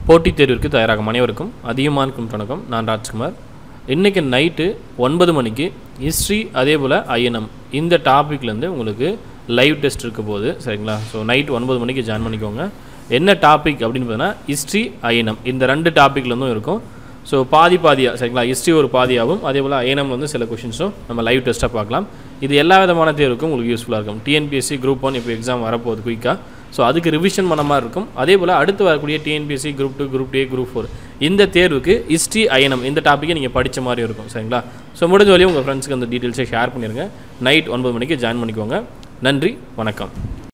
போட்டித் தேர்விற்கு தயாராகும் அனைவருக்கும் அதிகமானுக்கும் வணக்கம் நான் ராஜ்குமார் இன்றைக்கி நைட்டு ஒன்பது மணிக்கு ஹிஸ்ட்ரி அதே போல் ஐஎன்எம் இந்த டாப்பிக்லேருந்து உங்களுக்கு லைவ் டெஸ்ட் இருக்க போகுது சரிங்களா ஸோ நைட் ஒன்பது மணிக்கு ஜாயின் பண்ணிக்கோங்க என்ன டாபிக் அப்படின்னு பார்த்தீங்கன்னா ஹிஸ்ட்ரி ஐஎன்எம் இந்த ரெண்டு டாப்பிக்லேருந்தும் இருக்கும் ஸோ பாதி பாதியாக சரிங்களா ஹிஸ்ட்ரி ஒரு பாதியாகவும் அதே போல் ஐஎன்எம் வந்து சில கொஷின்ஸும் நம்ம லைவ் டெஸ்ட்டாக பார்க்கலாம் இது எல்லா விதமான தேர்வுக்கும் உங்களுக்கு யூஸ்ஃபுல்லாக இருக்கும் டிஎன்பிஎஸ்சி குரூப் ஒன் இப்போ எக்ஸாம் வரப்போகுது குயிக்காக ஸோ அதுக்கு ரிவிஷன் பண்ண மாதிரி இருக்கும் அதே போல் அடுத்து வரக்கூடிய டிஎன்பிஎஸ்சி குரூப் டூ குரூப் டே குரூப் ஃபோர் இந்த தேர்வுக்கு ஹிஸ்ட்ரி ஐஎன்எம் இந்த டாப்பிக்கை நீங்கள் படித்த மாதிரி இருக்கும் சரிங்களா ஸோ முடிஞ்ச வரையும் உங்கள் ஃப்ரெண்ட்ஸுக்கு அந்த டீட்டெயில்ஸை ஷேர் பண்ணிடுங்க நைட் ஒன்பது மணிக்கு ஜாயின் பண்ணிக்கோங்க நன்றி வணக்கம்